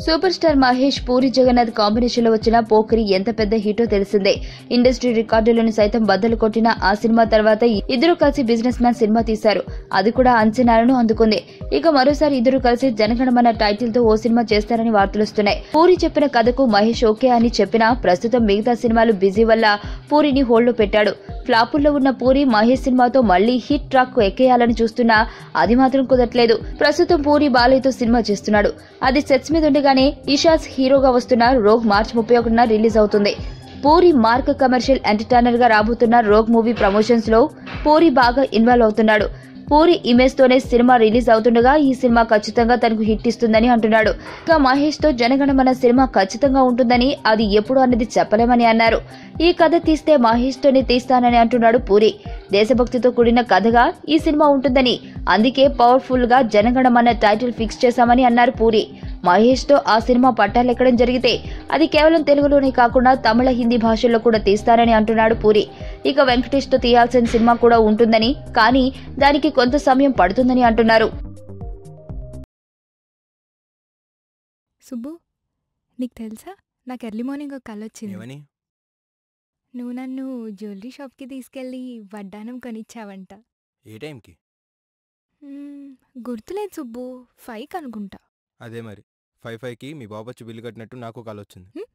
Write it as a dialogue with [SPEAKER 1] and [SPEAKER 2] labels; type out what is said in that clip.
[SPEAKER 1] Super star Mahesh Puri Jagannadh combination లో వచ్చిన పోకిరి ఎంత పెద్ద హిటో తెలిసిందే ఇండస్ట్రీ రికార్డులను సైతం బద్దలు కొట్టిన ఆ సినిమా తర్వాత ఇద్దరు కలిసి బిజినెస్ మ్యాన్ సినిమా తీశారు అది కూడా అంచనాలను అందుకుంది ఇక మరోసారి ఇద్దరు కలిసి జనగణమన టైటిల్ తో ఓ సినిమా చేస్తారని వార్తలొస్తున్నాయి పూరి చెప్పిన కథకు మహేష్ ఓకే అని చెప్పినా ప్రస్తుతం మిగతా సినిమాలు బిజీ వల్ల పూరిని హోల్డ్ పెట్టాడు ఫ్లాపుల్లో ఉన్న పూరి మహేష్ సినిమాతో మళ్లీ హిట్ ట్రాక్ కు ఎక్కేయాలని చూస్తున్నా అది మాత్రం కుదరట్లేదు ప్రస్తుతం పూరి బాలయ్యతో సినిమా చేస్తున్నాడు అది సెట్స్ మీద ఉండగానే ఇషాస్ హీరోగా వస్తున్న రోగ్ మార్చ్ ముప్పై ఒకటిన రిలీజ్ అవుతుంది పూరి మార్క్ కమర్షియల్ ఎంటర్టైనర్ గా రాబోతున్న రోగ్ మూవీ ప్రమోషన్స్ లో పూరి బాగా ఇన్వాల్వ్ అవుతున్నాడు పూరి ఇమేజ్ తోనే సినిమా రిలీజ్ అవుతుండగా ఈ సినిమా ఖచ్చితంగా తనకు హిట్ ఇస్తుందని అంటున్నాడు ఇక మహేష్ తో జనగణమన సినిమా ఖచ్చితంగా ఉంటుందని అది ఎప్పుడు అన్నది చెప్పలేమని అన్నారు ఈ కథ తీస్తే మహేష్ తోనే తీస్తానని అంటున్నాడు పూరి దేశభక్తితో కూడిన కథగా ఈ సినిమా ఉంటుందని అందుకే పవర్ఫుల్ గా జనగణమన టైటిల్ ఫిక్స్ చేశామని అన్నారు పూరి మహేష్ తో ఆ సినిమా పట్టాలెక్కడం జరిగితే అది కేవలం తెలుగులోనే కాకుండా తమిళ హిందీ భాషల్లో కూడా తీస్తారని అంటున్నాడు పూరి ఇక వెంకటేష్ తో తీయాల్సిన సినిమా కూడా ఉంటుందని కానీ దానికి కొంత సమయం పడుతుందని అంటున్నారు
[SPEAKER 2] సుబ్బు నీకు తెలుసా నాకు ఎర్లీ మార్నింగ్ ఒక కళ వచ్చింది
[SPEAKER 3] ఏమని
[SPEAKER 2] నువ్వు నన్ను జ్యువెలరీ షాప్కి తీసుకెళ్ళి వడ్డానం కొనిచ్చావంట
[SPEAKER 3] ఏ టైంకి
[SPEAKER 2] మ్మ్, గుర్తులేదు సుబ్బు ఫైవ్ అనుకుంటా
[SPEAKER 3] అదే మరి ఫైవ్ ఫైవ్కి మీ బాబు వచ్చి బిల్లు కట్టినట్టు నాకు కాల్ వచ్చింది
[SPEAKER 2] హ్మ్?